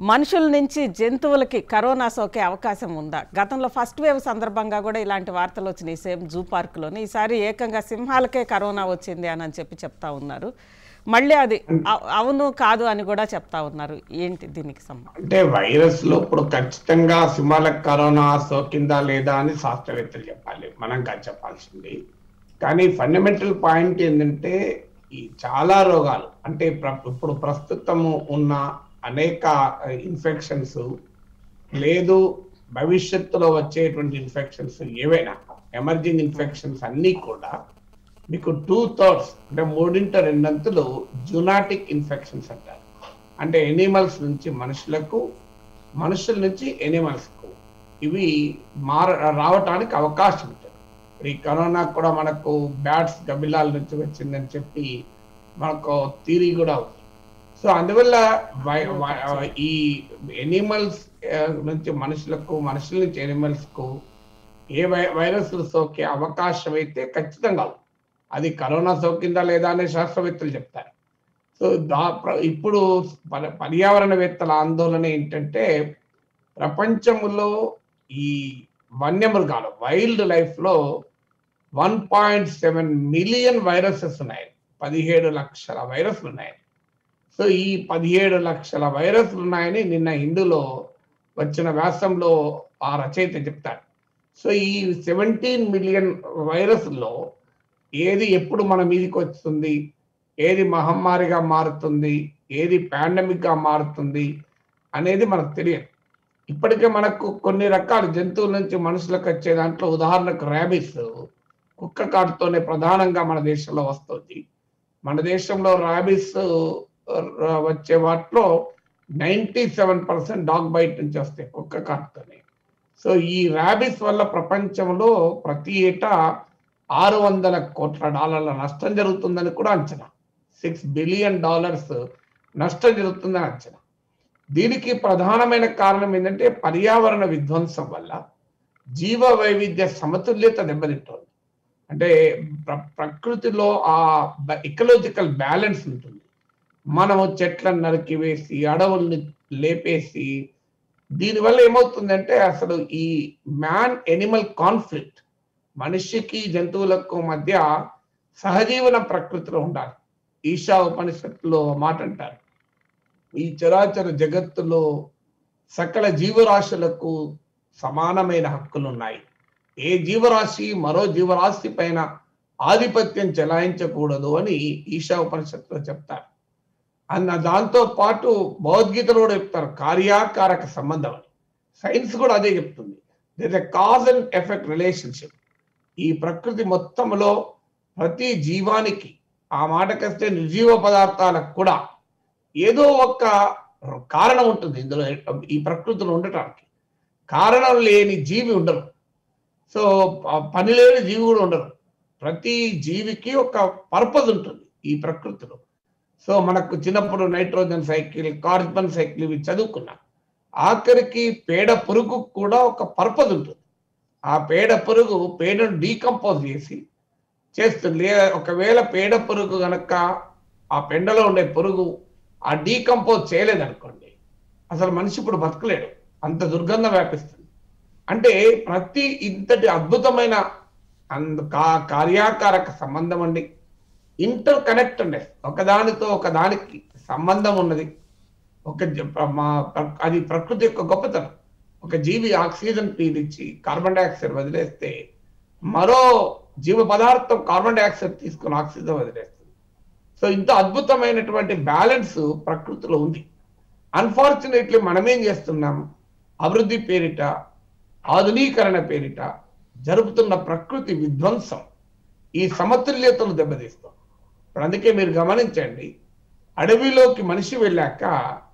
మనుషుల నుంచి జంతువులకి కరోనా సోకే అవకాశం ఉందా గతంలో ఫస్ట్ వేవ్ సందర్భంగా కూడా ఇలాంటి వార్తలు వచ్చినాయి సేమ్ జూ పార్క్లోని ఈసారి ఏకంగా సింహాలకే కరోనా వచ్చింది అని అని చెప్పి చెప్తా ఉన్నారు మళ్ళీ అది అ- అవును కాదు అని కూడా చెప్తా ఉన్నారు ఏంటి దీనికి సంబంధం అంటే వైరస్ లో ఇప్పుడు ఖచ్చితంగా సింహాలకు కరోనా సోకిందా లేదా అని శాస్త్రవేత్తలు చెప్పాలి మనం కాదు చెప్పాల్సింది కానీ ఫండమెంటల్ పాయింట్ ఏంటంటే ఈ చాలా రోగాలు అంటే ప్ర- ఇప్పుడు ప్రస్తుతము ఉన్న అనేక ఇన్ఫెక్షన్స్ లేదు భవిష్యత్తులో వచ్చేటువంటి ఇన్ఫెక్షన్స్ ఏవైనా ఎమర్జింగ్ ఇన్ఫెక్షన్స్ అన్నీ కూడా మీకు టూ థర్డ్స్ అంటే మూడింట రెండంతులు జునాటిక్ ఇన్ఫెక్షన్స్ అంటారు అంటే ఎనిమల్స్ నుంచి మనుషులకు మనుషుల నుంచి ఎనిమల్స్ కు ఇవి మార రావటానికి అవకాశం ఉంటుంది ఈ కరోనా కూడా మనకు బ్యాట్స్ గబిలాల నుంచి వచ్చిందని చెప్పి మనకు థీరీ కూడా ఉంది సో అందువల్ల వై- వై- ఈ ఎనిమల్స్ నుంచి మనుషులకు మనుషుల నుంచి ఎనిమల్స్ కు ఏ వై వైరస్లు సోకే అవకాశం అయితే ఖచ్చితంగా ఉంది. అది కరోనా సోకిందా లేదా అనే శాస్త్రవేత్తలు చెప్తారు సో దా ప్ర- ఇప్పుడు పర్య- పర్యావరణవేత్తల ఆందోళన ఏంటంటే ప్రపంచంలో ఈ వన్యమృగాలు వైల్డ్ లైఫ్ లో one point seven million viruses ఉన్నాయి పదిహేడు లక్షల వైరస్లు ఉన్నాయి సో ఈ పదిహేడు లక్షల వైరస్లు ఉన్నాయని నిన్న హిందూలో వచ్చిన వ్యాసంలో ఆ రచయిత చెప్తాడు సో ఈ సెవెంటీన్ మిలియన్ వైరస్లో ఏది ఎప్పుడు మన మీదకి వస్తుంది ఏది మహమ్మారిగా మారుతుంది ఏది పాండమిక్ గా మారుతుంది అనేది మనకు తెలియదు ఇప్పటికే మనకు కొన్ని రకాల జంతువుల నుంచి మనుషులకు వచ్చే దాంట్లో ఉదాహరణకు ర్యాబిస్ కుక్క కాటుతోనే ప్రధానంగా మన దేశంలో వస్తుంది మన దేశంలో ర్యాబిస్ వచ్చే వాటిలో ninety seven percent dog bite నుంచి వస్తాయి కుక్క కాటుతోనే సో ఈ ర్యాబిస్ వల్ల ప్రపంచంలో ప్రతి ఏటా ఆరు వందల కోట్ల డాలర్ల నష్టం జరుగుతుందని కూడా అంచనా సిక్స్ బిలియన్ డాలర్స్ నష్టం జరుగుతుందని అంచనా దీనికి ప్రధానమైన కారణం ఏంటంటే పర్యావరణ విధ్వంసం వల్ల జీవ వైవిధ్య సమతుల్యత దెబ్బతింటుంది అంటే ప్ర- ప్రకృతిలో ఆ ఇకలాజికల్ బ్యాలెన్స్ ఉంటుంది మనము చెట్లను నరికివేసి అడవుల్ని లేపేసి దీనివల్ల ఏమవుతుందంటే అసలు ఈ మ్యాన్ ఎనిమల్ కాన్ఫ్లిక్ట్ మనిషికి జంతువులకు మధ్య సహజీవన ప్రకృతిలో ఉండాలి ఈశా ఉపనిషత్తులో మాట అంటారు ఈ చరాచర జగత్తులో సకల జీవరాశులకు సమానమైన హక్కులు ఉన్నాయి ఏ జీవరాశి మరో జీవరాశి పైన ఆధిపత్యం చెలాయించకూడదు అని ఈశా ఉపనిషత్తులో చెప్తారు అన్న దాంతో పాటు భగవద్గీతలో కూడా చెప్తారు కార్యాకారక సంబంధం అని సైన్స్ కూడా అదే చెప్తుంది this a cause and effect relationship ఈ ప్రకృతి మొత్తంలో ప్రతి జీవానికి ఆ మాటకొస్తే నిర్జీవ పదార్థాలకు కూడా ఏదో ఒక కారణం ఉంటుంది ఇందులో ఈ ప్రకృతిలో ఉండటానికి కారణం లేని జీవి ఉండరు సో ప- పని లేని జీవి కూడా ఉండరు ప్రతి జీవికి ఒక పర్పస్ ఉంటుంది ఈ ప్రకృతిలో సో మనకు చిన్నప్పుడు నైట్రోజన్ సైకిల్ కార్బన్ సైకిల్ ఇవి చదువుకున్నాం ఆఖరికి పేడ పురుగు కూడా ఒక పర్పస్ ఉంటుంది ఆ పేడ పురుగు పేడను డీకంపోజ్ చేసి చేస్తుంది లేదా ఒకవేళ పేడ పురుగు గనక ఆ పెండలో ఉండే పురుగు ఆ డీకంపోజ్ చేయలేదనుకోండి అసలు మనిషి ఇప్పుడు బతకలేడు అంత దుర్గంధం వ్యాపిస్తుంది అంటే ప్రతి ఇంతటి అద్భుతమైన అంద కా- కార్యాకారక సంబంధం అండి ఇంటర్ కనెక్టెడ్నెస్ ఒకదానితో ఒకదానికి సంబంధం ఉన్నది ఒక జ- మా- ప్ర- అది ప్రకృతి యొక్క గొప్పతనం ఒక జీవి ఆక్సిజన్ పీలిచ్చి కార్బన్ డైఆక్సైడ్ వదిలేస్తే మరో జీవ పదార్థం కార్బన్ డైఆక్సైడ్ తీసుకుని ఆక్సిజన్ వదిలేస్తుంది సో ఇంత అద్భుతమైనటువంటి బ్యాలెన్స్ ప్రకృతిలో ఉంది అన్ఫార్చునేట్లీ మనమేం చేస్తున్నాం అభివృద్ధి పేరిట ఆధునీకరణ పేరిట జరుపుతున్న ప్రకృతి విధ్వంసం ఈ సమతుల్యతను దెబ్బతీస్తాం ఇప్పుడు అందుకే మీరు గమనించండి అడవిలోకి మనిషి వెళ్ళాక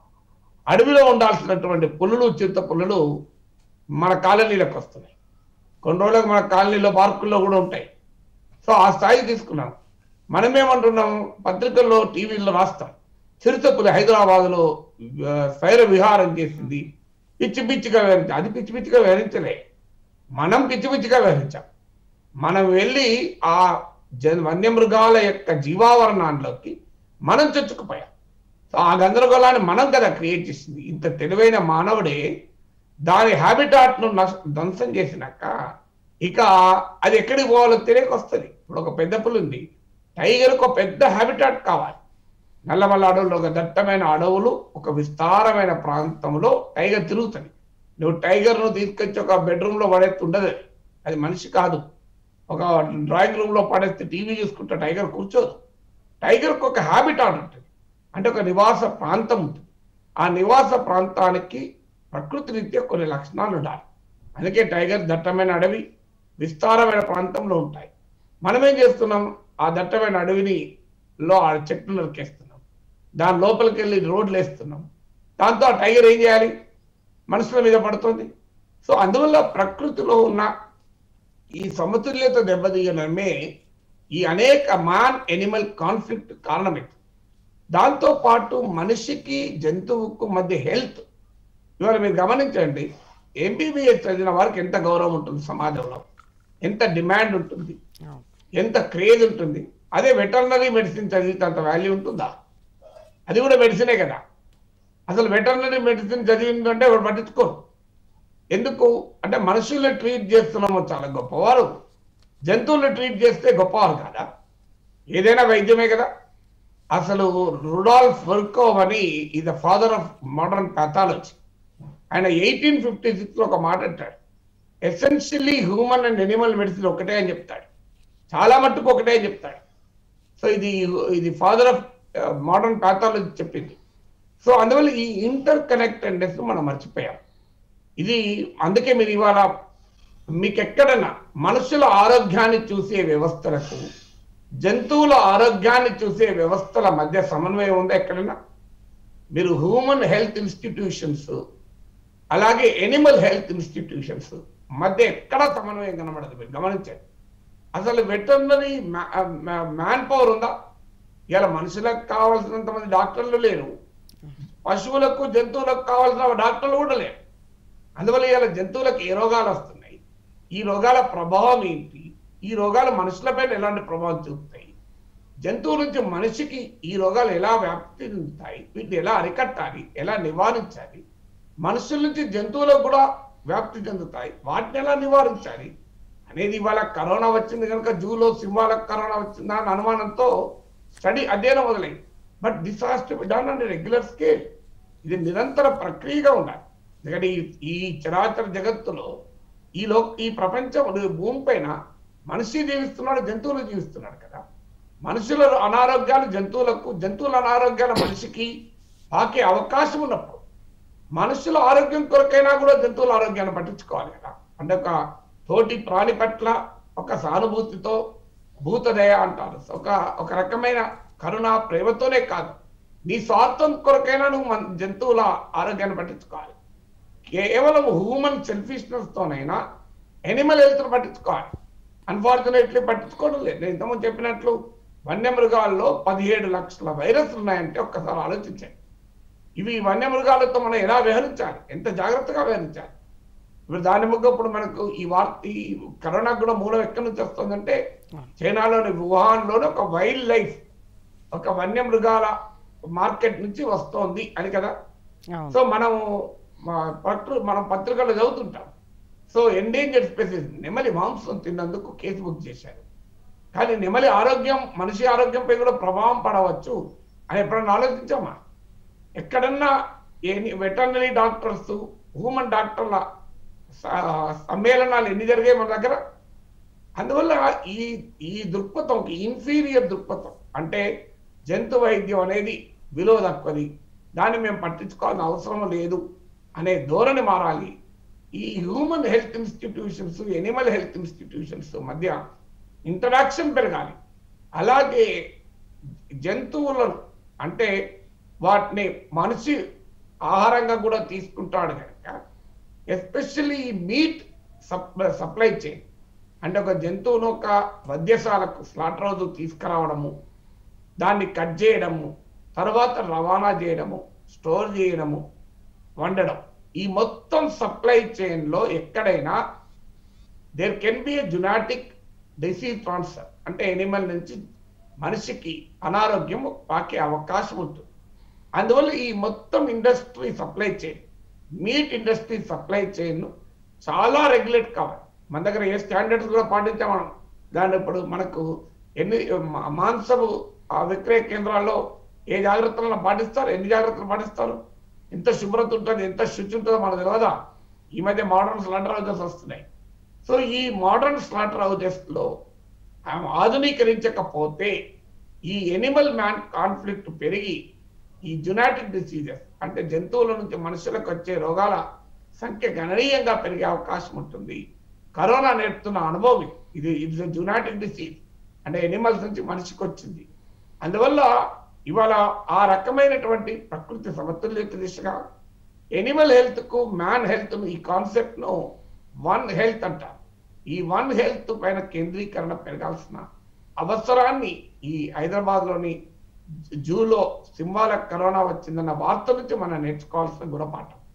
అడవిలో ఉండాల్సినటువంటి పులులు చిరుత పులులు మన కాలనీలకు వస్తున్నాయి కొన్ని రోజులకు మన కాలనీలో పార్కుల్లో కూడా ఉంటాయి సో ఆ స్థాయి తీసుకున్నాం మనమేమంటున్నాం పత్రికల్లో టీవీల్లో రాస్తాం చిరుతపులి హైదరాబాద్లో ఆ, స్వైర విహారం చేసింది పిచ్చి పిచ్చిగా వివరించాం అది పిచ్చి పిచ్చిగా వివరించలే మనం పిచ్చి పిచ్చిగా వివరించాం మనం వెళ్ళి ఆ జ వన్యమృగాల యొక్క జీవావరణంలోకి మనం చొచ్చుకుపోయాం సో ఆ గందరగోళాన్ని మనం కదా క్రియేట్ చేసింది ఇంత తెలివైన మానవుడే దాని హ్యాబిటాట్ ను నష్- ధ్వంసం చేసినాక ఇక అది ఎక్కడికి పోవాలో తెలియక వస్తుంది ఇప్పుడు ఒక పెద్ద పులి ఉంది టైగర్ ఒక పెద్ద హ్యాబిటాట్ కావాలి నల్లమల్ల అడవులు ఒక దట్టమైన అడవులు ఒక విస్తారమైన ప్రాంతంలో టైగర్ తిరుగుతుంది నువ్వు టైగర్ ను తీసుకొచ్చి ఒక బెడ్రూమ్ లో పడేస్తే ఉండదు అది. అది మనిషి కాదు ఒక డ్రాయింగ్ రూమ్ లో పడేస్తే టీవీ చూసుకుంటే టైగర్ కూర్చోదు టైగర్కి ఒక హ్యాబిటాట్ ఉంటుంది అంటే ఒక నివాస ప్రాంతం ఉంటుంది ఆ నివాస ప్రాంతానికి ప్రకృతి రీత్యా కొన్ని లక్షణాలు ఉండాలి అందుకే టైగర్ దట్టమైన అడవి విస్తారమైన ప్రాంతంలో ఉంటాయి మనం ఏం చేస్తున్నాం ఆ దట్టమైన అడవిని లో ఆ చెట్లు నరికేస్తున్నాం దాని లోపలికి వెళ్ళి రోడ్లు వేస్తున్నాం దాంతో ఆ టైగర్ ఏం చేయాలి మనుషుల మీద పడుతుంది సో అందువల్ల ప్రకృతిలో ఉన్న ఈ సమతుల్యత దెబ్బతీయడమే ఈ అనేక మాన్ ఎనిమల్ కాన్ఫ్లిక్ట్ కారణమైంది దాంతో పాటు మనిషికి జంతువుకు మధ్య హెల్త్ ఇవాళ మీరు గమనించండి ఎంబీబీఎస్ చదివిన వారికి ఎంత గౌరవం ఉంటుంది సమాజంలో ఎంత డిమాండ్ ఉంటుంది అవును. ఎంత క్రేజ్ ఉంటుంది అదే వెటర్నరీ మెడిసిన్ చదివితే అంత వాల్యూ ఉంటుందా అది కూడా మెడిసినే కదా అసలు వెటర్నరీ మెడిసిన్ చదివిందంటే వాడు పట్టించుకోరు ఎందుకు అంటే మనుషుల్ని ట్రీట్ చేస్తున్నామో చాలా గొప్పవారు జంతువుల్ని ట్రీట్ చేస్తే గొప్పవారు కాదా ఏదైనా వైద్యమే కదా అసలు రుడాల్ఫ్ వర్కోవ్ అని ఈ the father of modern pathology ఆయన ఎయిటీన్ ఫిఫ్టీ సిక్స్ లో ఒక మాట అంటాడు essentially human and animal medicine ఒకటే అని చెప్తాడు చాలా మట్టుకు ఒకటే అని చెప్తాడు సో ఇది ఇది ఫాదర్ ఆఫ్ మోడర్న్ పాథాలజీ చెప్పింది సో అందువల్ల ఈ ఇంటర్ కనెక్టెడ్నెస్ మనం మర్చిపోయాం ఇది అందుకే మీరు ఇవాళ మీకు ఎక్కడన్నా మనుషుల ఆరోగ్యాన్ని చూసే వ్యవస్థలకు జంతువుల ఆరోగ్యాన్ని చూసే వ్యవస్థల మధ్య సమన్వయం ఉందా ఎక్కడన్నా మీరు హ్యూమన్ హెల్త్ ఇన్స్టిట్యూషన్స్ అలాగే ఎనిమల్ హెల్త్ ఇన్స్టిట్యూషన్స్ మధ్య ఎక్కడా సమన్వయం కనబడదు మీరు గమనించండి అసలు వెటర్నరీ మ్యాన్ పవర్ ఉందా ఇలా మనుషులకు కావాల్సినంత మంది డాక్టర్లు లేరు పశువులకు జంతువులకు కావాల్సిన డాక్టర్లు కూడా లేరు అందువల్ల ఇలా జంతువులకు ఏ రోగాలు వస్తున్నాయి ఈ రోగాల ప్రభావం ఏంటి ఈ రోగాలు మనుషులపైన ఎలాంటి ప్రభావం చూపుతాయి జంతువు నుంచి మనిషికి ఈ రోగాలు ఎలా వ్యాప్తి చెందుతాయి వీటిని ఎలా అరికట్టాలి ఎలా నివారించాలి మనుషుల నుంచి జంతువులకు కూడా వ్యాప్తి చెందుతాయి వాటిని ఎలా నివారించాలి అనేది ఇవాళ కరోనా వచ్చింది కనుక జూలో సింహాలకు కరోనా వచ్చిందా అని అనుమానంతో స్టడీ అధ్యయనం మొదలైంది but this has to be done and regular scale ఇది నిరంతర ప్రక్రియగా ఉండాలి ఎందుకంటే ఈ ఈ చరాచర జగత్తులో ఈ లో ఈ ప్రపంచం ఈ భూమి పైన మనిషి జీవిస్తున్నాడు జంతువులు జీవిస్తున్నాడు కదా మనుషుల అనారోగ్యాలు జంతువులకు జంతువుల అనారోగ్యాలు మనిషికి పాకే అవకాశం ఉన్నప్పుడు మనుషుల ఆరోగ్యం కొరకైనా కూడా జంతువుల ఆరోగ్యాన్ని పట్టించుకోవాలి కదా అంటే ఒక తోటి ప్రాణి పట్ల ఒక సానుభూతితో భూతదయ అంటారు ఒక ఒక రకమైన కరుణ ప్రేమతోనే కాదు నీ స్వార్థం కొరకైనా నువ్వు మన జంతువుల ఆరోగ్యాన్ని పట్టించుకోవాలి కేవలం హ్యూమన్ సెల్ఫిష్నెస్ తోనైనా ఎనిమల్ హెల్త్ పట్టించుకోవాలి అన్ఫార్చునేట్లీ పట్టించుకోవడం లేదు నేను ఇంతకుముందు చెప్పినట్లు వన్యమృగాల్లో పదిహేడు లక్షల వైరస్ ఉన్నాయంటే ఒక్కసారి ఆలోచించండి ఇవి వన్యమృగాలతో మనం ఎలా వ్యవహరించాలి ఎంత జాగ్రత్తగా వ్యవహరించాలి ఇప్పుడు దాని ముగ్గ ఇప్పుడు మనకు ఈ వార్త ఈ కరోనా కూడా మూలం ఎక్కడి నుంచి వస్తుందంటే చైనాలోని వుహాన్లోని ఒక వైల్డ్ లైఫ్ ఒక వన్యమృగాల మార్కెట్ నుంచి వస్తోంది అని కదా అవును సో మనం మా- పత్ర మనం పత్రికల్లో చదువుతుంటాం సో ఎండేంజర్డ్ స్పెసిస్ నెమలి మాంసం తిన్నందుకు కేసు బుక్ చేశారు కానీ నెమలి ఆరోగ్యం మనిషి ఆరోగ్యంపై కూడా ప్రభావం పడవచ్చు అని ఎప్పుడన్నా ఆలోచించామా ఎక్కడన్నా ఏ వెటర్నరీ డాక్టర్స్ హ్యూమన్ డాక్టర్ల స- సమ్మేళనాలు ఎన్ని జరిగాయి మన దగ్గర అందువల్ల ఈ ఈ దృక్పథం ఇన్ఫీరియర్ దృక్పథం అంటే జంతు వైద్యం అనేది విలువ తక్కువది దాన్ని మేము పట్టించుకోవాల్సిన అవసరం లేదు అనే ధోరణి మారాలి ఈ human health institutions animal health institutions మధ్య ఇంటరాక్షన్ పెరగాలి అలాగే జంతువులను అంటే వాటిని మనిషి ఆహారంగా కూడా తీసుకుంటాడు కనుక ఎస్పెషల్లీ మీట్ సప్లై చైన్ అంటే ఒక జంతువును ఒక వైద్యశాలకు స్లాటర్ హౌస్ తీసుకురావడము దాన్ని కట్ చేయడము తర్వాత రవాణా చేయడము స్టోర్ చేయడము వండడం ఈ మొత్తం సప్లై చైన్ లో ఎక్కడైనా there can be a zoonotic disease transfer అంటే ఎనిమల్ నుంచి మనిషికి అనారోగ్యం పాకే అవకాశం ఉంటుంది అందువల్ల ఈ మొత్తం industry supply chain meat industry supply chain చాలా రెగ్యులేట్ కావాలి మన దగ్గర ఏ స్టాండర్డ్స్ కూడా పాటించాం మనం దాన్ని ఇప్పుడు మనకు ఎన్ని మా- మాంసము ఆ విక్రయ కేంద్రాల్లో ఏ జాగ్రత్తలను పాటిస్తారు ఎన్ని జాగ్రత్తలు పాటిస్తారు ఎంత శుభ్రత ఉంటుంది ఎంత శుచి ఉంటుందో మనకు తెలియదా ఈ మధ్య మోడర్న్ స్లాటర్ హౌజెస్ వస్తున్నాయి సో ఈ మోడర్న్ స్లాటర్ హౌజెస్ లో ఆమె ఆధునీకరించకపోతే ఈ ఎనిమల్ మ్యాన్ కాన్ఫ్లిక్ట్ పెరిగి ఈ జునాటిక్ డిసీజెస్ అంటే జంతువుల నుంచి మనుషులకు వచ్చే రోగాల సంఖ్య గణనీయంగా పెరిగే అవకాశం ఉంటుంది కరోనా నేర్పుతున్న అనుభవం ఇది. ఇది ఇది జునాటిక్ డిసీజ్ అంటే ఎనిమల్స్ నుంచి మనిషికి వచ్చింది అందువల్ల ఇవాళ ఆ రకమైనటువంటి ప్రకృతి సమతుల్యత దిశగా ఎనిమల్ హెల్త్ కు మ్యాన్ హెల్త్ ఈ కాన్సెప్ట్ ను వన్ హెల్త్ అంటారు ఈ వన్ హెల్త్ పైన కేంద్రీకరణ పెరగాల్సిన అవసరాన్ని ఈ హైదరాబాద్ లోని జూలో సింహాలకు కరోనా వచ్చిందన్న వార్త నుంచి మనం నేర్చుకోవాల్సిన గుణపాఠం